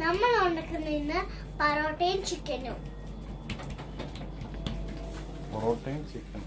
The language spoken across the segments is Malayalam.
നമ്മൾ ഉണ്ടാക്കുന്ന ഇന്ന് പൊറോട്ടയും ചിക്കനും പൊറോട്ടയും ചിക്കൻ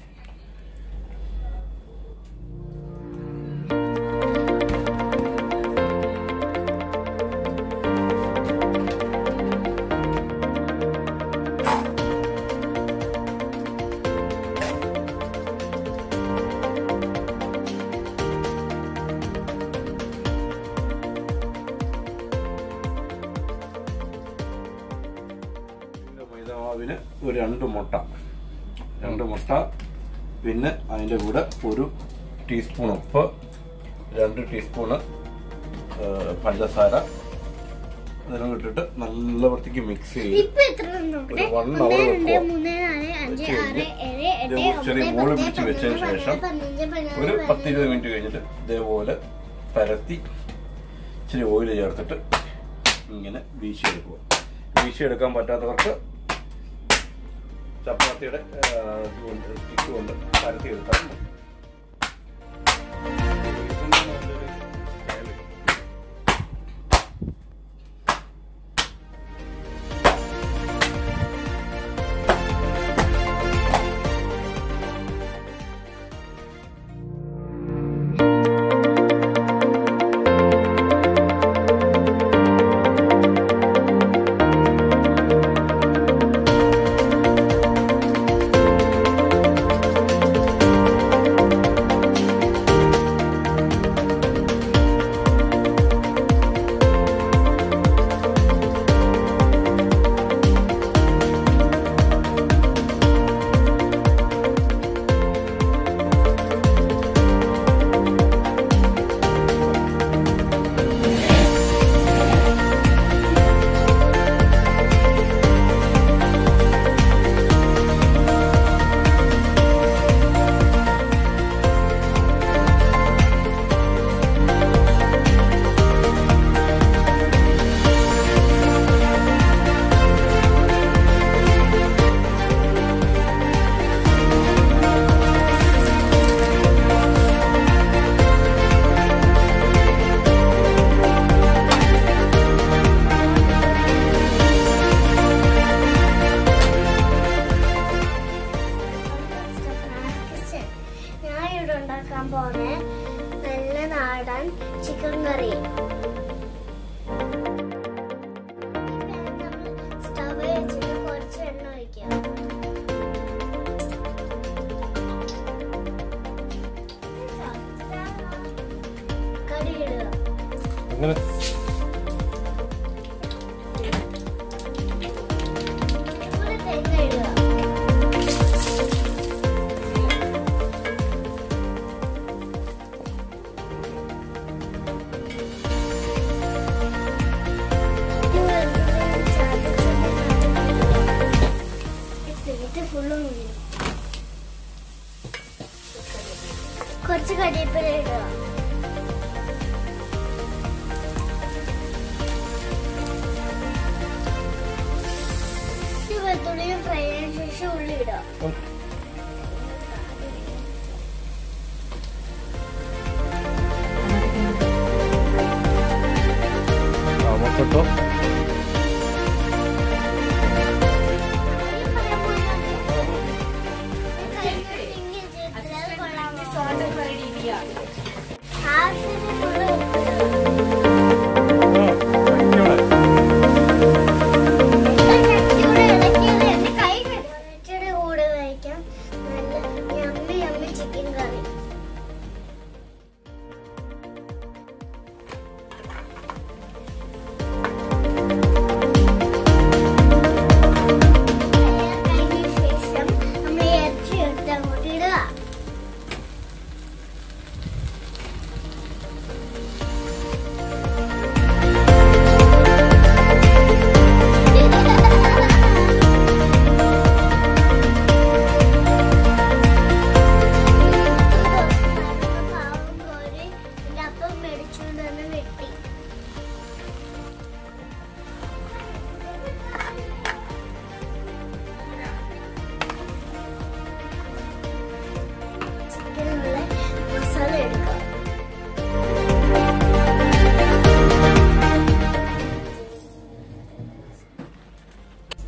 മൈദമാവിന് ഒരു രണ്ട് മുട്ട രണ്ട് മുട്ട പിന്നെ അതിൻ്റെ കൂടെ ഒരു ടീസ്പൂൺ ഉപ്പ് രണ്ട് ടീസ്പൂണ് ഏഹ്, പഞ്ചസാര ഇതിനും ഇട്ടിട്ട് നല്ല വൃത്തിക്ക് മിക്സ് ചെയ്ത് ഇപ്പൊ എത്ര നോക്കട്ടെ ഒരു one ഒന്ന് hour രണ്ട് വെക്കുക. മൂന്ന് നാല് അഞ്ച് വെച്ച് ആറ് കഴിഞ്ഞ് ഏഴ് എട്ട് ഇത് ചെറിയ ഒമ്പത് മോള് പത്ത് പിടിച്ച് വെച്ചതിന് പതിനൊന്ന് ശേഷം പതിനഞ്ച് പതിനാറ് ഒരു പതിനേഴ് പത്തിരുപത് മിനിറ്റ് കഴിഞ്ഞിട്ട് ഇതേപോലെ പരത്തി ഇച്ചിരി ഓയിൽ ചേർത്തിട്ട് ഇങ്ങനെ വീശിയെടുക്കുക വീശിയെടുക്കാൻ പറ്റാത്തവർക്ക് ചപ്പാത്തിയുടെ സ്റ്റിക്ക് കൊണ്ട് പരത്തി എടുത്താൽ മതി. ഇതിന് നല്ലൊരു style. ഞാൻ ഇവിടെ ഉണ്ടാക്കാൻ പോന്നെ നല്ല നാടൻ ചിക്കൻ കറി സ്റ്റവ് വെച്ചിട്ട് കുറച്ച് എണ്ണ ഒഴിക്കാം കറി ഇടുക അങ്ങനെ ഇവിടെ തേങ്ങ ഇടുക കുറച്ച് കരിവേപ്പില ഇടുക ഈ വെളുത്തുള്ളിയും ഫ്രൈ ചെയ്തതിനു ശേഷം ഉള്ളി ഇടുക നമുക്കിട്ടോ കൂടെ കഴിക്കാം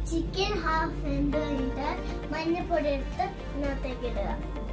ചിക്കൻ ഹാഫ് വെന്ത് കഴിഞ്ഞിട്ട് മഞ്ഞപ്പൊടി എടുത്ത് ഇതിനകത്തേക്ക് ഇടുക